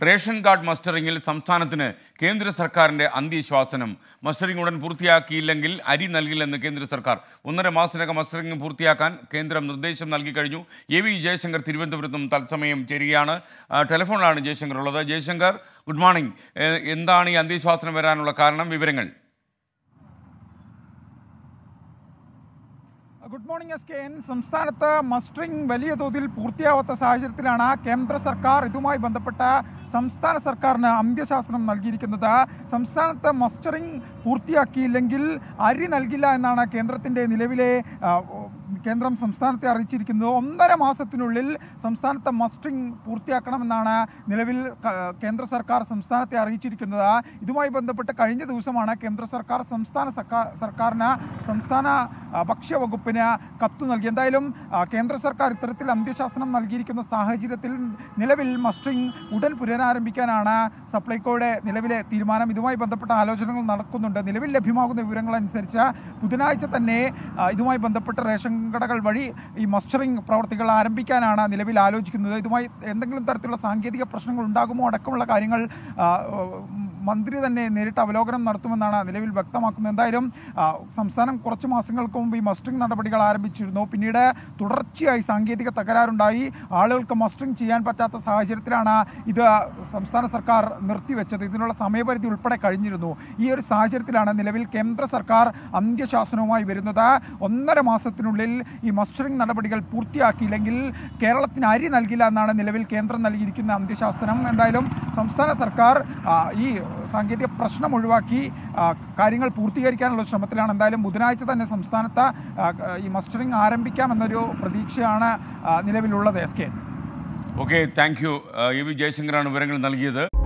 ration card മസ്റ്ററിംഗിൽ സംസ്ഥാനത്തിന് കേന്ദ്ര സർക്കാരിൻ്റെ അന്ത്യശ്വാസനം മസ്റ്ററിംഗ് ഉടൻ പൂർത്തിയാക്കിയില്ലെങ്കിൽ അരി നൽകില്ലെന്ന് കേന്ദ്ര സർക്കാർ ഒന്നര മാസത്തിനകം മസ്റ്ററിംഗ് പൂർത്തിയാക്കാൻ കേന്ദ്രം നിർദ്ദേശം നൽകി കഴിഞ്ഞു എ വി ജയശങ്കർ തിരുവനന്തപുരത്തും തത്സമയം ചേരുകയാണ് ആ, ടെലിഫോണിലാണ് ജയശങ്കർ ഉള്ളത് ജയശങ്കർ ഗുഡ് മോർണിംഗ് ഏ, എന്താണ് ഈ അന്ത്യശ്വാസനം വരാനുള്ള കാരണം വിവരങ്ങൾ good morning S K N സംസ്ഥാനത്ത് മസ്റ്ററിംഗ് വലിയ തോതിൽ പൂർത്തിയാവാത്ത സാഹചര്യത്തിലാണ് കേന്ദ്ര സർക്കാർ ഇതുമായി ബന്ധപ്പെട്ട സംസ്ഥാന സർക്കാരിന് അന്ത്യശാസനം നൽകിയിരിക്കുന്നത് സംസ്ഥാനത്ത് മസ്റ്ററിംഗ് പൂർത്തിയാക്കിയില്ലെങ്കിൽ അരി നൽകില്ല എന്നാണ് കേന്ദ്രത്തിൻ്റെ നിലവിലെ ആ, കേന്ദ്രം സംസ്ഥാനത്തെ അറിയിച്ചിരിക്കുന്നത് ഒന്നര മാസത്തിനുള്ളിൽ സംസ്ഥാനത്തെ മസ്റ്ററിംഗ് പൂർത്തിയാക്കണമെന്നാണ് നിലവിൽ ക- കേന്ദ്ര സർക്കാർ സംസ്ഥാനത്തെ അറിയിച്ചിരിക്കുന്നത് ഇതുമായി ബന്ധപ്പെട്ട് കഴിഞ്ഞ ദിവസമാണ് കേന്ദ്ര സർക്കാർ സംസ്ഥാന സർക്കാർ സർക്കാരിന് സംസ്ഥാന ആ, ഭക്ഷ്യവകുപ്പിന് കത്ത് നൽകി എന്തായാലും ആ, കേന്ദ്ര സർക്കാർ ഇത്തരത്തിൽ അന്ത്യശാസനം നൽകിയിരിക്കുന്ന സാഹചര്യത്തിൽ നിലവിൽ മസ്റ്ററിംഗ് ഉടൻ പുനരാരംഭിക്കാനാണ് സപ്ലൈകോയുടെ നിലവിലെ തീരുമാനം ഇതുമായി ബന്ധപ്പെട്ട ആലോചനകൾ നടക്കുന്നുണ്ട് നിലവിൽ ലഭ്യമാകുന്ന വിവരങ്ങൾ അനുസരിച്ച് ബുധനാഴ്ച തന്നെ ആ, ഇതുമായി ബന്ധപ്പെട്ട റേഷൻ കടകൾ വഴി ഈ മസ്റ്ററിംഗ് പ്രവർത്തികൾ ആരംഭിക്കാനാണ് നിലവിൽ ആലോചിക്കുന്നത് ഇതുമായി എന്തെങ്കിലും തരത്തിലുള്ള സാങ്കേതിക പ്രശ്നങ്ങൾ ഉണ്ടാകുമോ അടക്കമുള്ള കാര്യങ്ങൾ ആ, മന്ത്രി തന്നെ നേരിട്ട് അവലോകനം നടത്തുമെന്നാണ് നിലവിൽ വ്യക്തമാക്കുന്നത് എന്തായാലും ആ, സംസ്ഥാനം കുറച്ച് മാസങ്ങൾക്ക് മുമ്പ് ഈ മസ്റ്ററിംഗ് നടപടികൾ ആരംഭിച്ചിരുന്നു പിന്നീട് തുടർച്ചയായി സാങ്കേതിക തകരാറുണ്ടായി ആളുകൾക്ക് മസ്റ്ററിംഗ് ചെയ്യാൻ പറ്റാത്ത സാഹചര്യത്തിലാണ് ഇത് സംസ്ഥാന സർക്കാർ നിർത്തിവെച്ചത് ഇതിനുള്ള സമയപരിധി ഉൾപ്പെടെ കഴിഞ്ഞിരുന്നു ഈ ഒരു സാഹചര്യത്തിലാണ് നിലവിൽ കേന്ദ്ര സർക്കാർ അന്ത്യശാസനവുമായി വരുന്നത് ഒന്നര മാസത്തിനുള്ളിൽ ഈ മസ്റ്ററിംഗ് നടപടികൾ പൂർത്തിയാക്കിയില്ലെങ്കിൽ കേരളത്തിന് അരി നൽകില്ല എന്നാണ് നിലവിൽ കേന്ദ്രം നൽകിയിരിക്കുന്ന അന്ത്യശാസനം എന്തായാലും സംസ്ഥാന സർക്കാർ ആ, ഈ സാങ്കേതിക പ്രശ്നം ഒഴിവാക്കി ആ, കാര്യങ്ങൾ പൂർത്തീകരിക്കാനുള്ള ശ്രമത്തിലാണ് എന്തായാലും ബുധനാഴ്ച തന്നെ സംസ്ഥാനത്ത് ആ, ഈ മസ്റ്ററിംഗ് ആരംഭിക്കാമെന്നൊരു പ്രതീക്ഷയാണ് ആ, നിലവിലുള്ളത് S K okay thank you A V ജയശങ്കറാണ് വിവരങ്ങൾ നൽകിയത്